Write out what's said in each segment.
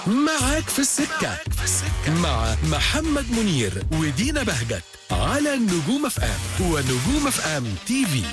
معاك في السكة مع محمد منير ودينا بهجت على نجوم اف ام ونجوم اف ام تي في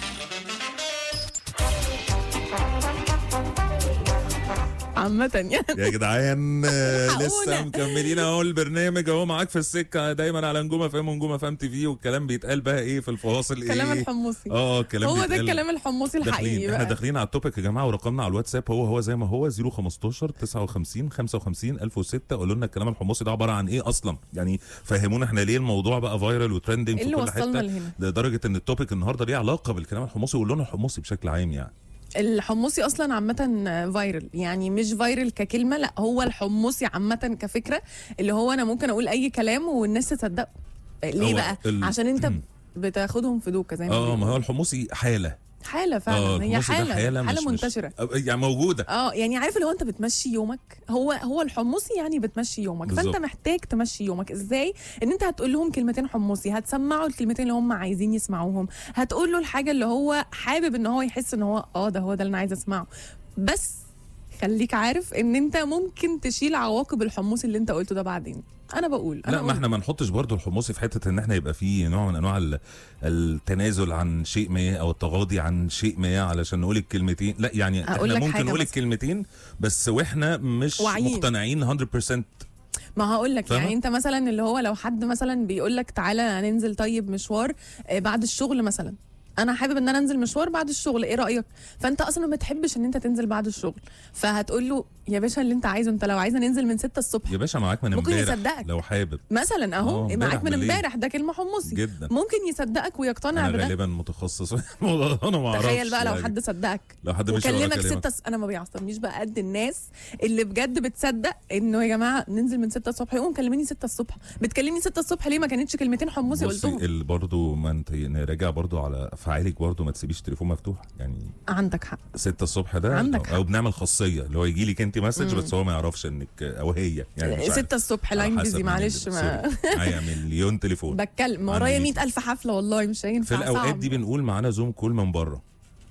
عامة يعني يا جدعان آه، لسه الحقونا. مكملين اهو البرنامج اهو معاك في السكه دايما على نجوم اف ام ونجوم اف ام تي في والكلام بيتقال بقى ايه في الفواصل ايه كلام الحمصي اه الكلام هو ده بيتقال. الكلام الحمصي الحقيقي داخلين احنا بقى داخلين على التوبيك يا جماعه ورقمنا على الواتساب هو هو زي ما هو 015 59 55 1006 قولوا لنا الكلام الحمصي ده عباره عن ايه اصلا يعني فهمونا احنا ليه الموضوع بقى فايرال وترندنج إيه في اللي كل وصلنا حته لهنا؟ لدرجه ان التوبيك النهارده ليه علاقه بالكلام الحمصي واللون الحمصي بشكل عام يعني الحمصي اصلا عامة فايرل يعني مش فايرل ككلمة لا هو الحمصي عامة كفكرة اللي هو انا ممكن اقول اي كلام والناس تصدقه ليه هو بقى ال- عشان انت بتاخدهم في دوكة زي ما اه ما بيقولوا. هو الحمصي حاله حالة اه فعلا هي الحمصي ده حالة حاله حالة مش مش- منتشرة آه، يعني موجوده اه يعني عارف اللي هو انت بتمشي يومك هو هو الحمصي يعني بتمشي يومك بالظبط. فانت محتاج تمشي يومك ازاي ان انت هتقول لهم كلمتين حمصي هتسمعوا الكلمتين اللي هم عايزين يسمعوهم هتقول له الحاجه اللي هو حابب ان هو يحس ان هو اه ده هو ده اللي انا عايز اسمعه بس خليك عارف ان انت ممكن تشيل عواقب الحمصي اللي انت قلته ده بعدين انا بقول انا لا ما بقول. احنا ما نحطش برضو الحمصي في حته ان احنا يبقى فيه نوع من انواع ال- التنازل عن شيء ما او التغاضي عن شيء ما علشان نقول الكلمتين لا يعني هقول احنا لك ممكن حاجة نقول مثلا. الكلمتين بس واحنا مش واعيين. مقتنعين 100% ما هقول لك فاهمة؟ يعني انت مثلا اللي هو لو حد مثلا بيقول لك تعالى هننزل طيب مشوار آه، بعد الشغل مثلا انا حابب ان انا انزل مشوار بعد الشغل ايه رايك فانت اصلا ما بتحبش ان انت تنزل بعد الشغل فهتقول له يا باشا اللي انت عايزه انت لو عايزه ننزل من 6 الصبح يا باشا معاك من ممكن امبارح يصدقك. لو حابب مثلا اهو اه، امبارح معاك من بالليل. امبارح ده كلمه حمصي جدا ممكن يصدقك ويقتنع انا بده غالبا متخصص في الموضوع ده، انا ما اعرفش تخيل بقى لو يعني. حد صدقك لو حد مش ورا وكلمك كلامك. ستة س... انا ما بيعصبنيش بقى قد الناس اللي بجد بتصدق انه يا جماعه ننزل من 6 الصبح يقوم كلميني 6 الصبح بتكلمني 6 الصبح ليه ما كانتش كلمتين حمصي بصي قلتهم ال- برضو ما انت نراجع برضو على افعالك برضو ما تسيبيش التليفون مفتوح يعني عندك حق 6 الصبح ده عندك او, حق. أو بنعمل خاصيه اللي هو يجي لك انت مسج بس هو ما يعرفش انك او هي يعني مش عارف. 6 الصبح على لاين حسب بيزي مين معلش اللي- ما سوري. معايا مليون تليفون بتكلم عندي ورايا ميت. 100000 حفله والله مش هينفع في الاوقات صعب. دي بنقول معانا زوم كول من بره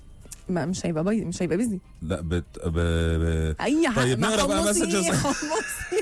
ما مش هيبقى بي... مش هيبقى بيزي لا بت... ب... ب... اي حاجه طيب ما نقرا بقى حمصي، messages. حمصي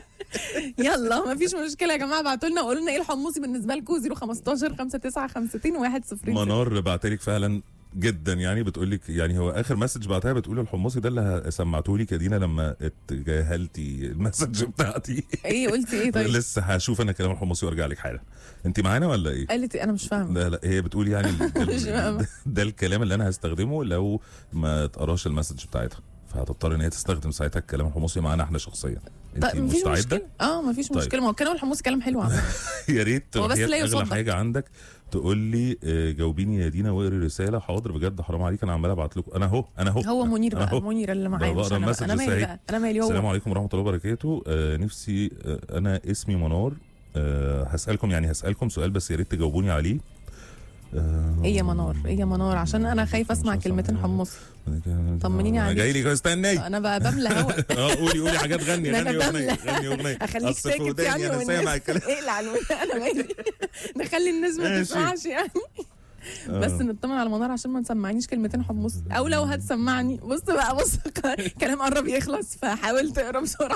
يلا ما فيش مشكله يا جماعه ابعتوا لنا قولوا لنا ايه الحمصي بالنسبه لكم 015 59 50 1 منار بعتلك فعلا جدا يعني بتقول لك يعني هو اخر مسج بعتها بتقول الحمصي ده اللي سمعته لك يا دينا لما اتجاهلتي المسج بتاعتي ايه قلتي ايه طيب لسه هشوف انا كلام الحمصي وارجع لك حالا انت معانا ولا ايه قالت إيه؟ انا مش فاهمه لا لا هي بتقول يعني ال- ده, مش فاهمة. ده, ده الكلام اللي انا هستخدمه لو ما تقراش المسج بتاعتها فهتضطر ان هي تستخدم ساعتها الكلام الحمصي معانا احنا شخصيا انت طيب مفيش مستعده مشكله اه مفيش طيب. مشكله ما هو الكلام الحمصي كلام حلو عامه يا ريت هو بس وحياة لا اغلى يصدق. حاجه عندك تقول لي آه، جاوبيني يا دينا واقري رساله حاضر بجد حرام عليك انا عمال ابعت لكم انا اهو انا اهو هو منير أنا بقى أهو. منير اللي معايا بقرا مش انا بقى. انا المسجز مالي أهي. بقى انا مالي السلام هو عليكم ورحمه الله وبركاته آه نفسي آه انا اسمي منار آه هسالكم يعني هسالكم سؤال بس يا ريت تجاوبوني عليه آه ايه يا منار ايه يا منار عشان انا خايفه اسمع كلمتين حمصي طمنيني عليك. جاي لي استني انا بقى بملى هوا اه قولي قولي حاجات غني ده أنا غني اغنيه بملى. غني اغنيه اخليك أصل في ساكت وداني يعني انا والناس سامع الكلام اقلع الودان انا مالي نخلي الناس ما ماشي. تسمعش يعني بس نطمن على منار عشان ما تسمعنيش كلمتين حمصي او لو هتسمعني بص بقى بص كلام قرب يخلص فحاول تقرا بسرعه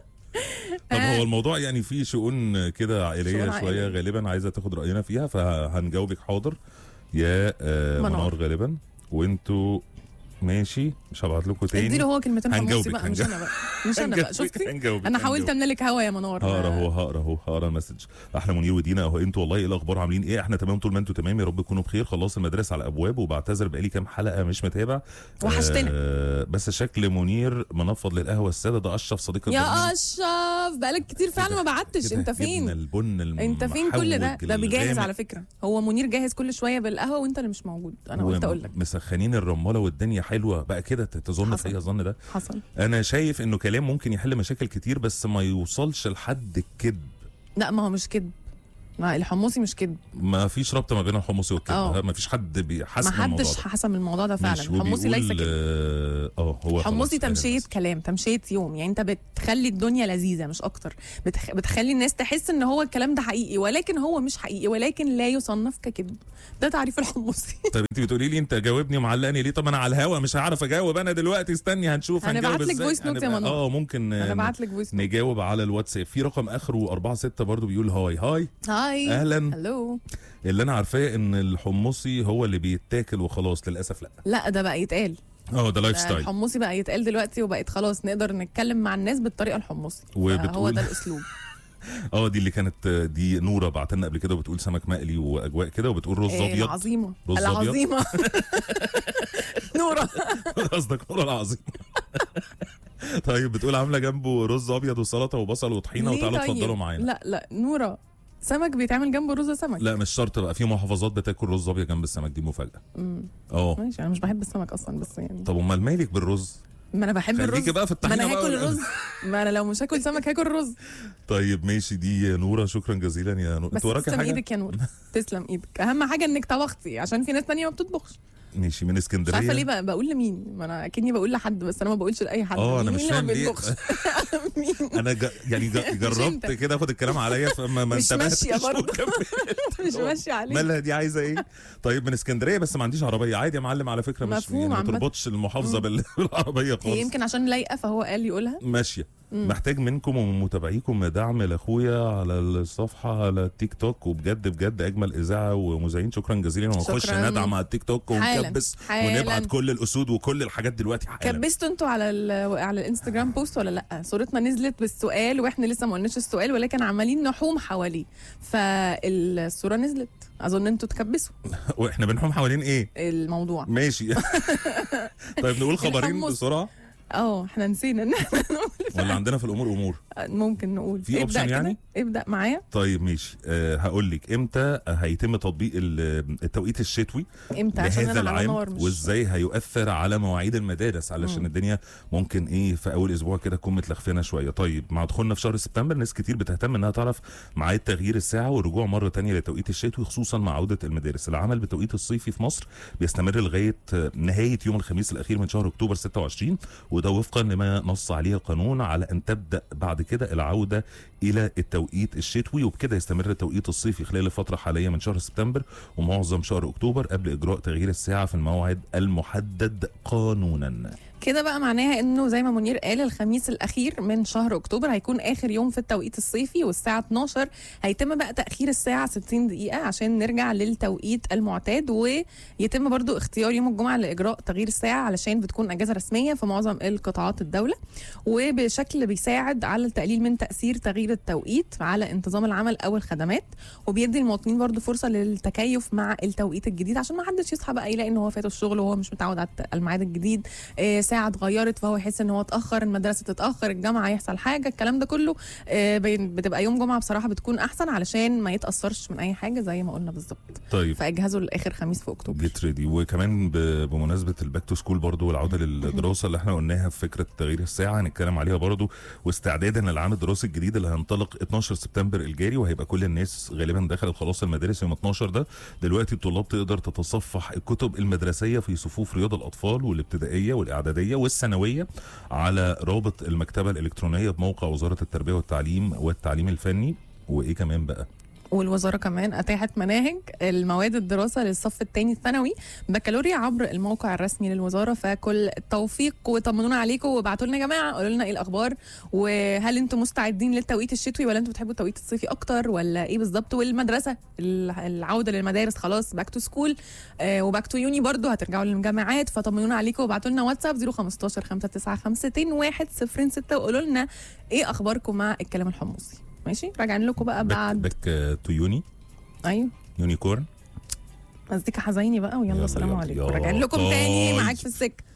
طب آه. هو الموضوع يعني فيه شؤون كده عائليه شؤون شويه عائلية. غالبا عايزه تاخد راينا فيها فهنجاوبك حاضر يا آه منار. منار غالبا وانتوا ماشي مش هبعت لكم تاني اديله هو كلمتين حمصي هنجاوبك، بقى مش هنجاوبك. انا بقى مش انا بقى هنجاوبك، شفتي هنجاوبك، انا حاولت هنجاوبك. املك هوا يا منار هقرا اهو هقرا اهو هقرا المسج احلى منير ودينا اهو انتوا والله ايه الاخبار عاملين ايه احنا تمام طول ما انتوا تمام يا رب تكونوا بخير خلاص المدرسه على الابواب وبعتذر بقالي كام حلقه مش متابع وحشتنا. آه بس شكل منير منفض للقهوه الساده ده اشرف صديق يا البرنامج. اشرف بقالك كتير فعلا ما بعتش كده انت جبنا فين البن انت فين كل ده المحوج ده بيجهز الغامق. على فكره هو منير جاهز كل شويه بالقهوه وانت اللي مش موجود انا قلت اقول لك مسخنين الرماله والدنيا حلوه بقى كده تظن حصل. فيا الظن ده حصل انا شايف انه كلام ممكن يحل مشاكل كتير بس ما يوصلش لحد الكذب لا ما هو مش كده ما الحمصي مش كده ما فيش رابطه ما بين الحمصي والكذب آه. ما فيش حد ما بيحاسب الموضوع حدش ده حسم الموضوع ده فعلا ماشي، الحمصي ليس وبيقول، كده اه آه، هو حمصي خلاص تمشية فاهم كلام تمشية يوم يعني انت بتخلي الدنيا لذيذة مش اكتر بتخ... بتخلي الناس تحس ان هو الكلام ده حقيقي ولكن هو مش حقيقي ولكن لا يصنف ككذب ده تعريف الحمصي بس. طب انت بتقولي لي انت جاوبني ومعلقني ليه طب انا على الهوا مش هعرف اجاوب انا دلوقتي استني هنشوف هنبعت هنجاوب لك ازاي voice note يا هنبقى- منور. اه ممكن انا آه، بعت لك فويس نوت. نجاوب على الواتساب في رقم اخره 4 6 برضو بيقول هاي هاي هاي اهلا هلو اللي انا عارفاه ان الحمصي هو اللي بيتاكل وخلاص للاسف لا لا ده بقى يتقال اه ده لايف ده ستايل الحمصي بقى يتقال دلوقتي وبقت خلاص نقدر نتكلم مع الناس بالطريقه الحمصي وبتقول- هو ده الاسلوب اه دي اللي كانت دي نوره بعتلنا قبل كده وبتقول سمك مقلي واجواء كده وبتقول رز إيه ابيض العظيمه رز أبيض. العظيمه نوره قصدك نوره العظيم طيب بتقول عامله جنبه رز ابيض وسلطه وبصل وطحينه ليه وتعالوا طيب؟ اتفضلوا معانا لا لا نوره سمك بيتعمل جنبه رز سمك لا مش شرط بقى في محافظات بتاكل رز ابيض جنب السمك دي مفاجاه مم. اه ماشي انا مش بحب السمك اصلا بس يعني طب امال مالك بالرز ما انا بحب الرز خليكي بقى في ما الطحينه انا بقى هاكل ولا- رز ما انا لو مش هاكل سمك هاكل رز طيب ماشي دي نوره شكرا جزيلا يا نوره بس انت وراكي تسلم حاجه ايدك يا نور تسلم ايدك اهم حاجه انك طبختي عشان في ناس تانية ما بتطبخش ماشي من مش اسكندريه عارفه ليه بقى بقول لمين ما انا اكني بقول لحد بس انا ما بقولش لاي حد اه انا مين مش اللي ما فاهم ليه بيطبخش مين انا جا يعني جا انت. جربت كده اخد الكلام عليا فما ما مش انتبهتش ماشية برضه. وكملت. مش ماشيه عليك مالها دي عايزه ايه طيب من اسكندريه بس ما عنديش عربيه عادي يا معلم على فكره مش مفهوم يعني ما عامة. تربطش المحافظه بال- بالعربيه هي خالص يمكن عشان لايقه فهو قال يقولها ماشيه محتاج منكم ومن متابعيكم دعم لاخويا على الصفحه على التيك توك وبجد بجد اجمل اذاعه ومذيعين شكرا جزيلا ونخش شكراً. ندعم على التيك توك حالاً. ونكبس حالاً. ونبعت كل الاسود وكل الحاجات دلوقتي حالا كبستوا انتوا على ال- على الانستجرام بوست ولا لا صورتنا نزلت بالسؤال واحنا لسه ما قلناش السؤال ولكن عمالين نحوم حواليه فالصوره نزلت اظن انتوا تكبسوا واحنا بنحوم حوالين ايه الموضوع ماشي طيب نقول خبرين الحمص. بسرعه اه احنا نسينا ان احنا نقول ولا عندنا في الامور امور ممكن نقول في ابدأ option كده. يعني؟ ابدا معايا طيب ماشي أه هقول لك امتى هيتم تطبيق ال- التوقيت الشتوي امتى عشان لهذا انا على العام نار مش وازاي هيؤثر على مواعيد المدارس علشان مم. الدنيا ممكن ايه في اول اسبوع كده تكون متلخفنه شويه طيب مع دخولنا في شهر سبتمبر ناس كتير بتهتم انها تعرف ميعاد تغيير الساعه والرجوع مره تانية للتوقيت الشتوي خصوصا مع عوده المدارس العمل بالتوقيت الصيفي في مصر بيستمر لغايه آه، نهايه يوم الخميس الاخير من شهر اكتوبر 26 وده وفقا لما نص عليه القانون على ان تبدا بعد كده العوده الى التوقيت الشتوي وبكده يستمر التوقيت الصيفي خلال الفتره الحاليه من شهر سبتمبر ومعظم شهر اكتوبر قبل اجراء تغيير الساعه في الموعد المحدد قانونا كده بقى معناها انه زي ما منير قال الخميس الاخير من شهر اكتوبر هيكون اخر يوم في التوقيت الصيفي والساعه 12 هيتم بقى تاخير الساعه 60 دقيقه عشان نرجع للتوقيت المعتاد ويتم برضو اختيار يوم الجمعه لاجراء تغيير الساعه علشان بتكون اجازه رسميه في معظم القطاعات الدوله وبشكل بيساعد على التقليل من تاثير تغيير التوقيت على انتظام العمل او الخدمات وبيدي المواطنين برضو فرصه للتكيف مع التوقيت الجديد عشان ما حدش يصحى بقى يلاقي ان هو فاته الشغل وهو مش متعود على الت- الميعاد الجديد آه، ساعه اتغيرت فهو يحس ان هو اتاخر المدرسه تتاخر الجامعه يحصل حاجه الكلام ده كله آه، بين- بتبقى يوم جمعه بصراحه بتكون احسن علشان ما يتاثرش من اي حاجه زي ما قلنا بالظبط طيب فاجهزوا لاخر خميس في اكتوبر جيت ريدي وكمان ب- بمناسبه الباك تو سكول برضو والعوده للدراسه اللي احنا قلناها في فكره تغيير الساعه هنتكلم عليها برضو واستعدادا للعام الدراسي الجديد اللي هينطلق 12 سبتمبر الجاري وهيبقى كل الناس غالبا دخلت خلاص المدارس يوم 12 ده دلوقتي الطلاب تقدر تتصفح الكتب المدرسيه في صفوف رياض الاطفال والابتدائيه والاعداديه والثانويه على رابط المكتبه الالكترونيه بموقع وزاره التربيه والتعليم والتعليم الفني وايه كمان بقى والوزاره كمان اتاحت مناهج المواد الدراسه للصف الثاني الثانوي بكالوريا عبر الموقع الرسمي للوزاره فكل التوفيق وطمنونا عليكم وابعتوا لنا يا جماعه قولوا لنا ايه الاخبار وهل انتم مستعدين للتوقيت الشتوي ولا انتم بتحبوا التوقيت الصيفي اكتر ولا ايه بالظبط والمدرسه ال- العوده للمدارس خلاص باك تو سكول وباك تو يوني برضو هترجعوا للجامعات فطمنونا عليكم وابعتوا لنا واتساب 015 595 106 وقولوا لنا ايه اخباركم مع الكلام الحمصي ماشي راجعين لكم بقى باك, بعد باك آه، تو يوني ايوه يونيكورن مزيكا حزيني بقى ويلا يلا، سلام يلا، عليكم يلا. راجعين لكم تاني باي. معاك في السكه